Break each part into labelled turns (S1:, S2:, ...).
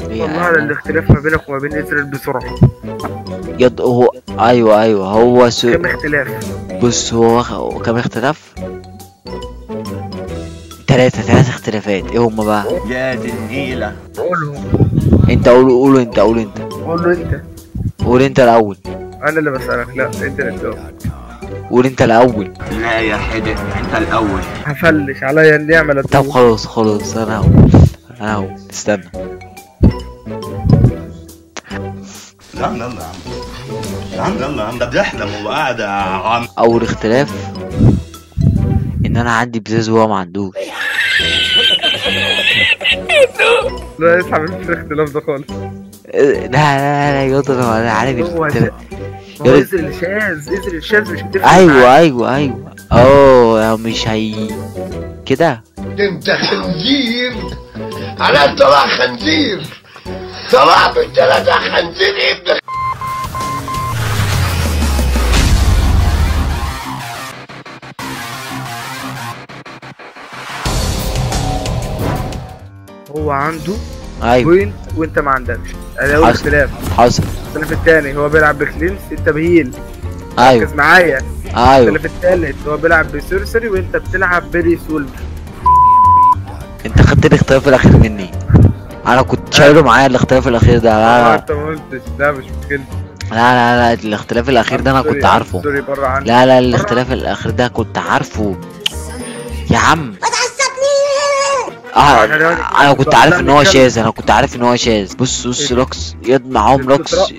S1: هي
S2: والله على الاختلاف ما بينك وما بين اسرائيل بسرعه
S1: يض هو ايوه ايوه هو سو...
S2: كم اختلاف
S1: بص هو واخ- كام اختلاف تلاتة تلاتة اختلافات ايه هما بقى
S3: يا دي النيلة
S2: قولهم
S1: انت قول قول انت قول انت
S2: قول له انت
S1: قول انت الاول
S2: انا اللي بسالك لا انت اللي تجاوب
S1: قول انت الاول
S3: لا يا حدق انت الاول
S2: هفلش عليا النعمه لا
S1: طب
S2: تقول.
S1: خلاص خلاص انا هقول انا هقول استنى
S3: يا عم يلا يا عم يا عم يلا يا عم ده بيحلم وهو قاعد يا عم
S1: اول اختلاف ان انا عندي بزاز وهو ما عندوش
S2: لا اسحب مفيش الاختلاف ده خالص
S1: لا لا لا لا يا اسطى انا عارف
S2: هو
S1: الاختلاف
S2: هو
S1: يا-
S2: ازر الشاذ ازر الشاذ مش هتفرق معاه.
S1: ايوه ايوه ايوه اه مش هي كده
S4: انت خنزير على طلع خنزير طلع بالتلاتة خنزير ابن
S2: هو عنده
S1: ايوه
S2: بوينت وانت ما عندكش ادي اول
S1: حصل.
S2: اختلاف
S1: حصل
S2: الاختلاف الثاني هو بيلعب بكلينس انت بهيل
S1: ايوه
S2: ركز معايا
S1: ايوه
S2: الاختلاف الثالث هو بيلعب بسورسري وانت بتلعب بريسول
S1: انت خدت الاختلاف الاخير مني انا كنت شايله معايا الاختلاف الاخير ده
S2: اه
S1: لا لا
S2: انت ما قلتش لا مش مشكلة
S1: لا لا, لا الاختلاف الاخير ده انا
S2: سوري
S1: كنت
S2: يا عم،
S1: عارفه
S2: سوري بره عني
S1: لا لا الاختلاف الاخير ده كنت عارفه يا عم اه انا كنت عارف ان هو شاذ انا كنت عارف ان هو شاذ بص بص لوكس يد معاهم لوكس
S2: اه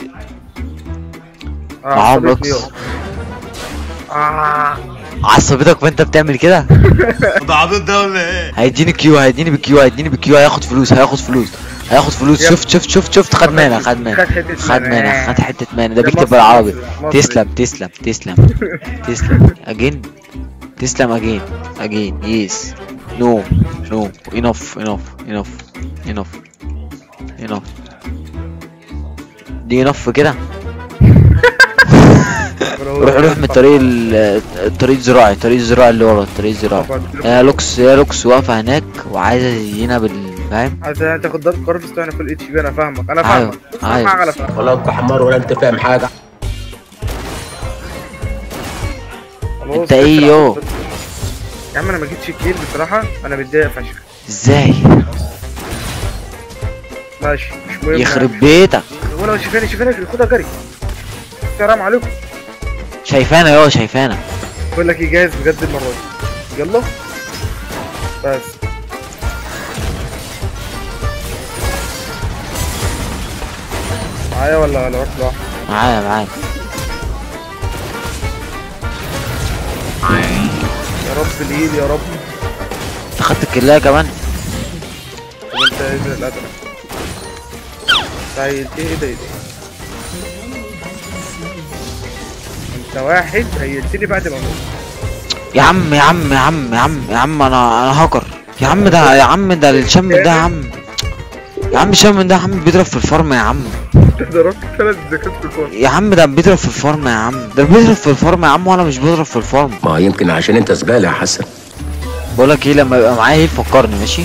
S1: معاهم
S2: عصبيتني
S1: لوكس
S2: اه اه
S1: عصبتك وانت بتعمل كده
S3: ده عبيط ده ولا ايه؟
S1: هيديني كيو هيديني بكيو هيديني بكيو هياخد فلوس هياخد فلوس هياخد فلوس
S2: يا-
S1: شفت شفت شفت شفت خد مانا خد مانا
S2: خد حتة
S1: خد
S2: مانا.
S1: مانا خد حتة مانا ده
S2: ده
S1: بيكتب
S2: مصري،
S1: بالعربي
S2: مصري.
S1: تسلم تسلم تسلم تسلم اجين تسلم اجين اجين يس نو نو انف انف انف انف انف دي انف كده روح روح من الطريق ال- الطريق الزراعي الطريق الزراعي اللي ورا الطريق الزراعي يا لوكس يا لوكس واقفة هناك وعايزة تزينها بال فاهم
S2: عايز تاخد ضرب قرار تستوعب في الاتش بي انا فاهمك انا
S1: أيوة،
S2: فاهمك بص، أنا
S1: أيوة.
S2: معاك على فاهمك
S4: ولا انت حمار ولا انت فاهم حاجة
S2: خلاص،
S1: انت ايه
S2: اسرع.
S1: يو؟
S2: يا عم انا ما جيتش كتير بصراحة انا متضايق فشخ
S1: ازاي
S2: ماشي مش مهم
S1: يخرب بيتك
S2: ولا شايفاني شايفاني خدها جري حرام عليكم
S1: شايفانا يا شايفانا
S2: بقول لك ايه جاهز بجد المرة دي يلا بس معايا ولا ولا واحد لوحدي
S1: معايا معايا
S2: يا رب الهيل يا رب
S1: انت خدت الكلاية كمان
S2: طب انت ايه ده الادرى طيب ايه ده ايه ده انت واحد هيلتني بعد ما اموت
S1: يا عم يا عم يا عم يا عم يا عم انا انا هاكر يا عم ده يا عم ده الشم ده يا عم يا عم الشم ده يا عم بيضرب في الفرم يا عم
S2: انت ضربت ثلاث زكات في الفرن
S1: يا عم ده بيضرب في الفرم يا عم ده بيضرب في الفرم يا عم وانا مش بضرب في الفرم
S4: ما يمكن عشان انت زبالة يا حسن
S1: بقول لك ايه لما يبقى معايا هيل فكرني ماشي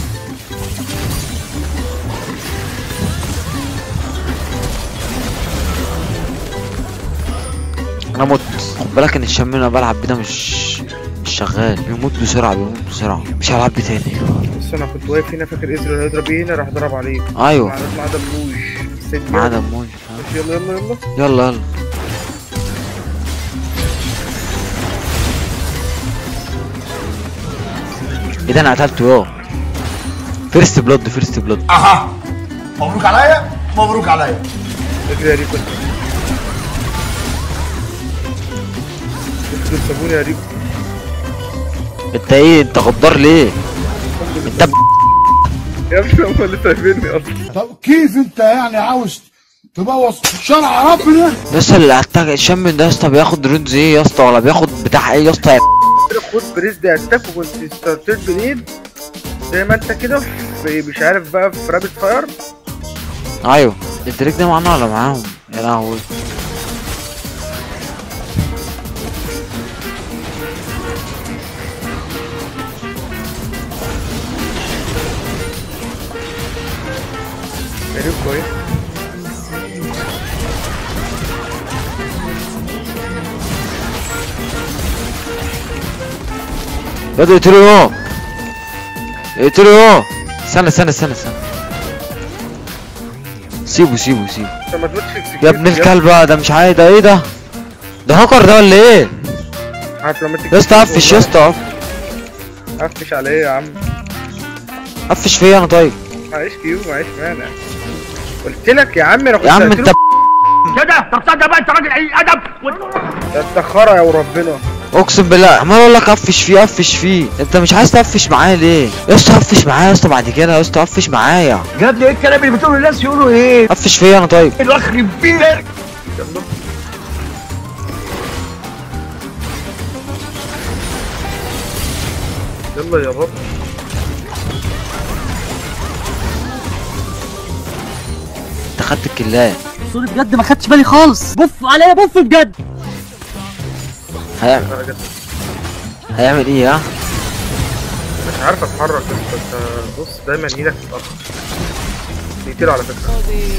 S1: انا مت خد بالك ان الشم اللي انا بلعب بيه ده مش مش شغال بيموت بسرعه بيموت بسرعه مش هلعب بيه تاني
S2: بس انا كنت واقف هنا فاكر اسرائيل هيضرب ايه هنا راح ضرب عليك
S1: ايوه
S2: مع مع دموش ست
S1: معاه
S2: يلا.
S1: دموي
S2: ماشي يلا يلا يلا
S1: يلا يلا ايه ده انا قتلته يو فيرست بلود فيرست بلود
S5: اها مبروك عليا مبروك عليا
S2: اجري يا ريكو انت سابوني يا ريكو
S1: انت ايه انت غدار ليه انت ب...
S2: يا ابني هم اللي سايبيني اصلا
S5: طب كيف انت يعني عاوز تبوظ شرع ربنا
S1: يا اسطى اللي اتاك الشم ده يا اسطى بياخد رونز ايه يا اسطى ولا بياخد بتاع ايه يا اسطى
S2: خد بريز دي اتاك وكنت ستارتد بنيد زي ما انت كده في مش عارف بقى في رابط فاير
S1: ايوه الدريك ده معانا ولا معاهم يا لهوي
S2: يا ريكو كويس
S1: يا اقتلوا يوه اقتلوا يوه استنى استنى استنى استنى سيبه سيبه سيبه
S2: انت ما تموتش في
S1: يا ابن الكلب بقى ده مش عادي ده ايه ده ده هاكر ده ولا ايه
S2: عارف لما تيجي
S1: يا اسطى قفش يا اسطى
S2: قفش على ايه يا عم
S1: قفش فيا انا طيب
S2: معيش كيو معيش مانع قلت لك يا عم انا كنت
S1: يا عم
S2: هقتله.
S1: انت
S6: كده طب صدق بقى انت راجل قليل ادب
S2: ده انت خرا يا وربنا
S1: اقسم بالله عمال اقول لك قفش فيه قفش فيه انت مش عايز تقفش معايا ليه يا اسطى قفش معايا يا اسطى بعد كده يا اسطى قفش معايا
S6: جاب لي ايه الكلام اللي بتقوله الناس يقولوا ايه
S1: قفش فيا انا طيب
S6: الاخر بيك
S2: يلا يا بابا
S1: انت خدت الكلايه
S7: سوري بجد ما خدتش بالي خالص بف عليا بف بجد
S1: هيعمل
S2: درجة.
S1: هيعمل ايه ها
S2: مش عارف اتحرك انت انت بص دايما ايدك تتأخر بيطير على فكرة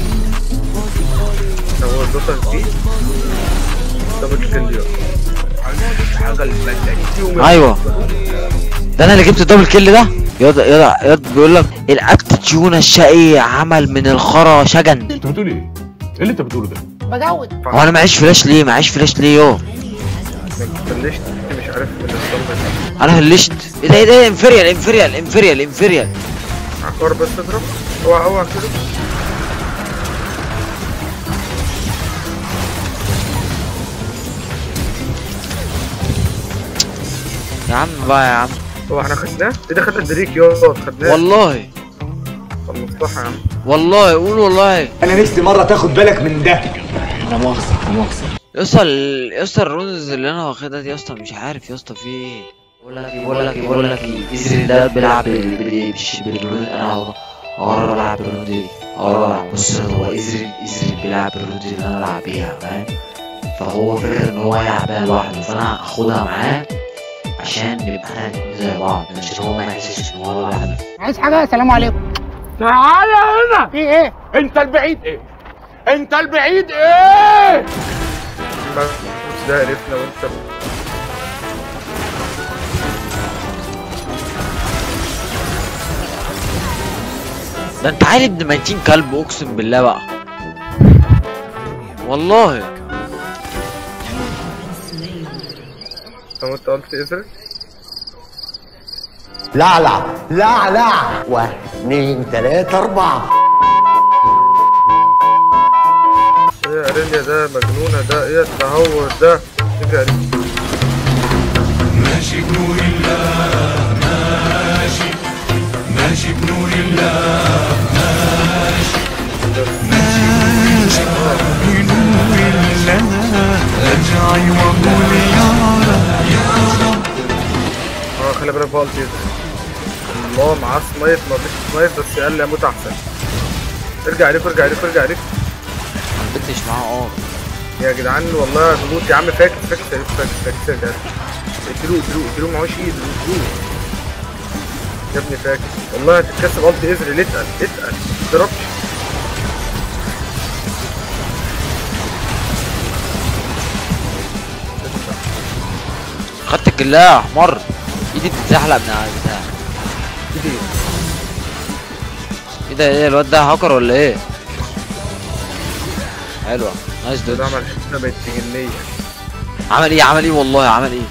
S2: هو دوسر فيه دبل كيل يا حاجة البلداني فيهم
S1: ايوه ده انا اللي جبت الدبل كيل ده ياض ياض ياض بيقول لك الابتيتيون الشقي عمل من الخرا شجن
S8: انت بتقول ايه؟ ايه اللي انت بتقوله ده؟
S1: هو انا معيش فلاش ليه معيش فلاش ليه يو
S2: بلشت مش عارف من الصدمة
S1: انا هلشت ايه ده ايه ده انفيريال انفيريال انفيريال انفيريال
S2: عقار بس اضرب اوعى اوعى كده
S1: يا عم بقى يا عم
S2: هو احنا خدناه؟ ايه ده خدنا دريك يا خدناه
S1: والله
S2: خلصتها يا عم
S1: والله قول والله
S6: انا نفسي مره تاخد بالك من ده
S1: يا اسطى ال- يا اسطى الرونز اللي انا واخدها دي يا اسطى مش عارف يا اسطى في ايه بقول لك ايه بقول لك ايه بقول لك ايه ازري ده بيلعب بال- بال- مش بالرول انا هو اقرر العب بالرول دي اقرر العب بص هو ازري ازري بيلعب بالرول دي اللي انا بلعب بيها فاهم فهو فكر ان هو يلعب بيها لوحده فانا هاخدها معاه عشان نبقى احنا الاتنين زي بعض عشان هو ما يحسش ان هو لوحده
S7: عايز حاجه سلام عليكم
S6: تعالى هنا
S7: في ايه
S6: انت البعيد ايه انت البعيد ايه
S2: بس ده عرفنا وانت
S1: ده انت عيل ابن 200 كلب اقسم بالله بقى والله
S2: طب انت قلت ازرق
S4: لا لا لا لا واحد اثنين ثلاثة أربعة
S2: ايه يا اريليا ده مجنونة ده ايه التهور ده ايه يا اريليا اه خلي بالك بقى قلت ازرق الله معاه سنايب ما فيش سنايب بس قال لي اموت احسن ارجع عليك ارجع عليك ارجع عليك
S1: ما بتش معاه اه
S2: يا جدعان والله هتموت يا عم فاكس فاكس يا ريت فاكس فاكس يا جدعان اقتلوه اقتلوه اقتلوه معهوش ايد اقتلوه يا ابني فاكس والله هتتكسب قلت ازري اتقل اتقل ما تضربش
S1: خدت الكلايه يا حمار ايدي بتتزحلق من على البتاع
S2: ايدي
S1: ايه ده ايه الواد ده هاكر ولا ايه حلوه نايس دوج
S2: ده عمل حته بقت جنيه
S1: عمل ايه عمل ايه والله عمل ايه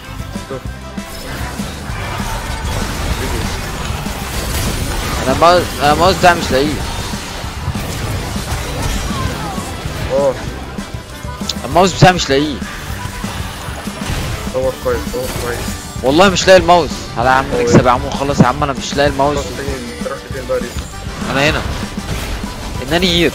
S1: انا الماوس انا الماوس ده مش لاقيه
S2: اه
S1: الماوس بتاعي مش لاقيه
S2: صور كويس صور كويس
S1: والله مش لاقي الماوس على يا عم نكسب يا عم وخلص يا عم انا مش لاقي الماوس
S2: رحت فين رحت فين بقى ليه
S1: انا هنا انني هير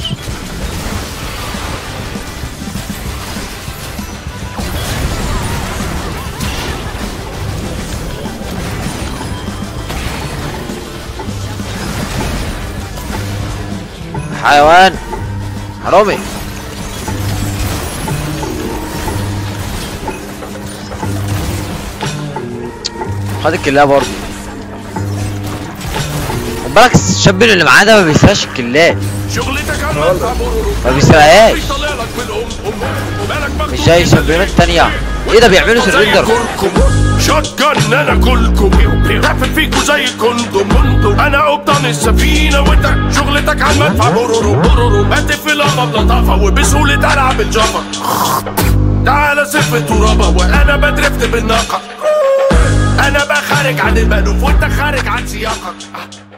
S1: حيوان حرامي خد الكلاب برضه خد بالك الشاب اللي معاه ده ما بيسرقش الكلاب
S9: شغلتك على المدفع برورو
S1: ما بيسرقهاش
S9: بيطلع لك بالام ام ومالك مكتوب
S1: مش زي الشامبيونات التانية ايه ده بيعملوا سرندر
S9: شotgun انا كلكم هقفل فيكوا زي الكوندوم كوندوم انا قبطان السفينة وانت شغلتك على المدفع برورو برورو هتقفلها بلطافة وبسهولة العب الجافا تعالى سف الترابة وانا بدرفت بالناقة انا بقى خارج عن المألوف وانت خارج عن سياقك